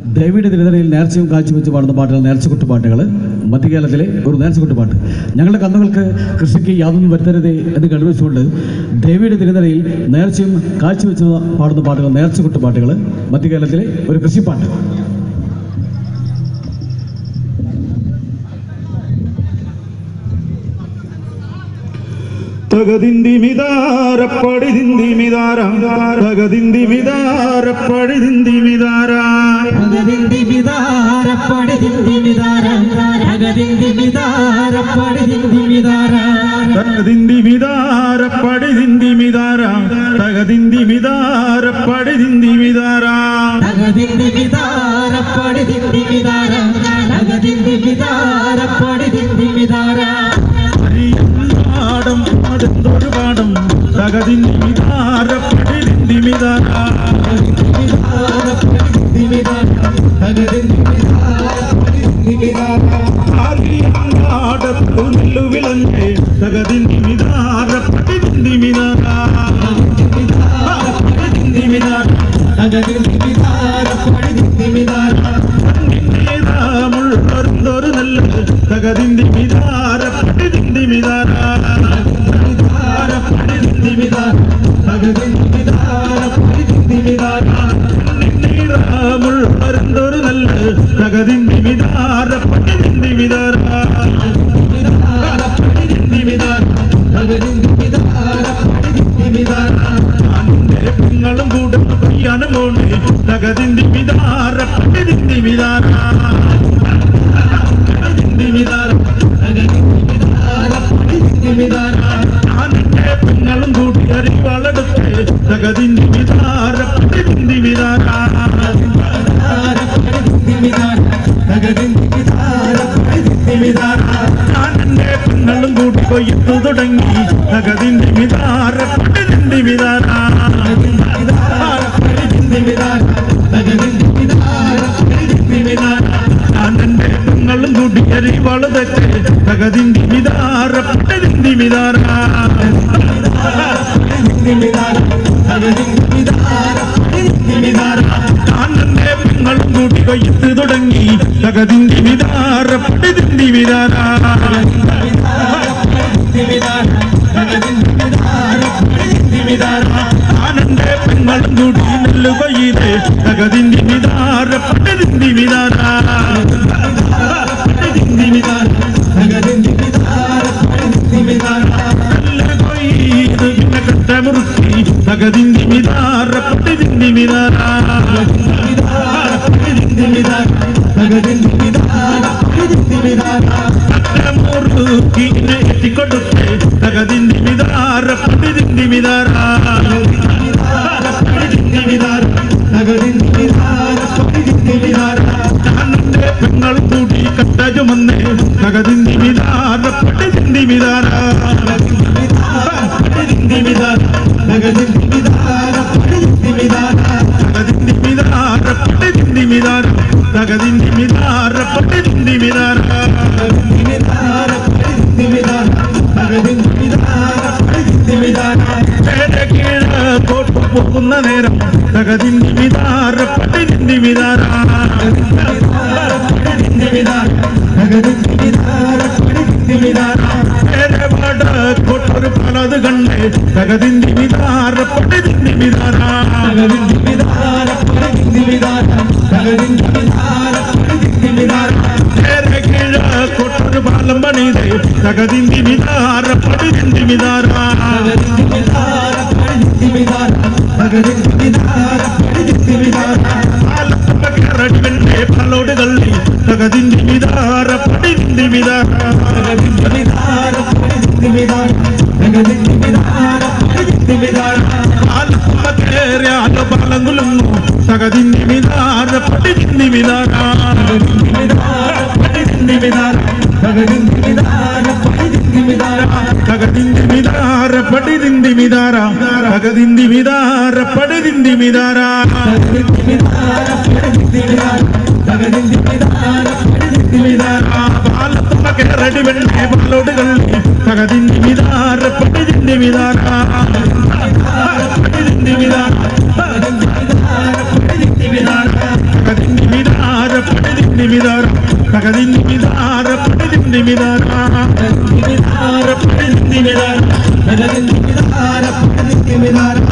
ദേവിയുടെ തിരുതലയിൽ നേർച്ചയും കാഴ്ചവെച്ച് പാടുന്ന പാട്ടുകൾ നേർച്ചക്കുട്ട് പാട്ടുകൾ മധ്യകേരളത്തിലെ ഒരു നേർച്ചക്കുട്ട് പാട്ട് ഞങ്ങളുടെ കന്നുകൾക്ക് കൃഷിക്ക് യാതൊന്നും വരുത്തരുതേ എന്ന് കഴിവെച്ചുകൊണ്ട് ദേവിയുടെ തിരുതലയിൽ നേർച്ചയും കാഴ്ചവെച്ച് പാടുന്ന പാട്ടുകൾ നേർച്ചക്കുട്ട് പാട്ടുകൾ മധ്യകേരളത്തിലെ ഒരു കൃഷിപ്പാട്ട് തകതിന്തി മിതാര പടിതിന്തി മിതാര തകതിന്തി മിതാര പടിതിന്തി മിതാര ഭഗതിന്തി വിതാര പടിതിന്തി വിതാര ഭഗതിന്തി വിതാര പടിതിന്തി വിതാര തകതിന്തി മിതാര പടിതിന്തി മിതാര തകതിന്തി മിതാര പടിതിന്തി മിതാര ഭഗതിന്തി വിതാര പടിതിന്തി വിതാര ഭഗതിന്തി വിതാര പടിതിന്തി വിതാര പാടം അതെന്തൊരു പാടം തകതിന്തി മിതാര പടിതിന്തി മിതാര വിതാര പടിതിന്തി വിതാര ഭഗതിന്തി വിതാര പടിതിന്തി വിതാര ആലിയാടത്തു നെല്ലുവിളങ്ങേ തകതിന്തി മിതാര പടിതിന്തി മിതാര പടിതിന്തി വിതാര ഭഗതിന്തി വിതാര പടിതിന്തി വിതാര മുള്ളൊരു നല്ല തകതിന്തി മിതാര പടിതിന്തി മിതാര വിതാര പടിതിന്തി വിതാര ഭഗതിന്തി വിതാര പടിതിന്തി വിതാര മുള്ളൊരു നല്ല തകതിന്തി മിതാര പടിതിന്തി മിതാര വിതാര പടിതിന്തി വിതാര ഭഗതിന്തി വിതാര പടിതിന്തി വിതാര നിങ്ങളും കൂടെ പയ്യാനും കൊണ്ട് തകതിന്തി മിതാര പടിതിന്തി മിതാര പടിതിന്തി മിതാര ആനന്റെ പെങ്ങളും കൂട്ടി അരിവാളെടുത്ത് തകതിന്തി മിതാര പടിതിന്തി മിതാര ആനന്റെ പെങ്ങളും കൂട്ടി കൊയ്ത്തു തുടങ്ങി തകതിന്തി മിതാര പടിതിന്തി മിതാര ആനന്റെ പെങ്ങളും കൂട്ടി അരിവാളെടുത്ത് തകതിന്തി മിതാര പടിതിന്തി മിതാര ആനന്റെ പെങ്ങളും കൂട്ടി കൊയ്ത്ത് തുടങ്ങി തകതിന്തി മിതാര പടിതിന്തി മിതാര ആനന്റെ പെങ്ങളും കൂടി നെല്ല് കൊയ്ത് തകതിന്തി മിതാര പടിതിന്തി മിതാര പടിതിന്തി മിതാര നെല്ല് കൊയ്ത് പിന്നെ കട്ടമുറുക്കി തകതിന്തി മിതാര പടിതിന്തി മിതാര കട്ടമുറുക്കി എത്തിക്കൊടുത്ത് തകതിന്തി മിതാര പടിതിന്തി മിതാര ആനന്റെ പെങ്ങൾ കൂടി കട്ട ചുമന്ന് തകതിന്തി മിതാര പടിതിന്തി മിതാര പടിതിന്തി മിതാര തകതിന്തി മിതാര പടിതിന്തി മിതാര തകതിന്തി മിതാര പടിതിന്തി മിതാര പേര കീഴ കോട്ടു പോകുന്ന നേരം തകതിന്തി മിതാര പടിതിന്തി മിതാര പേര പാട കോട്ടൊരു പലത് കണ്ട് തകതിന്തി മിതാര പടിതിന്തി മിതാര പേര കീഴ കോട്ടൊരു പാലം പണിത് തകതിന്തി മിതാര പടിതിന്തി മിതാര പാലപ്പക്കറടിവന്റെ പലോട് കള്ളി തകതിന്തി മിതാര പടിതിന്തി മിതാര പാലപ്പക്കേറിയാലോ പാലങ്കുലുന്നു തകതിന്തി മിതാര പടിതിന്തി മിതാര പടിതിന്തി മിതാര തകതിന്തി മിതാര പടിതിന്തി മിതാര തകതിന്തി മിതാര പടിതിന്തി മിതാര പാലപ്പക്കേറടി വെണ്ണെ പാലോട് കള്ളി തകതിന്തി മിതാര പടിതിന്തി മിതാര പടിതിന്തി മിതാര തകതിന്തി മിതാര പടി നിന്തി വിതാര ഭഗവതി വിധാര പടി നിന്തി വിധാര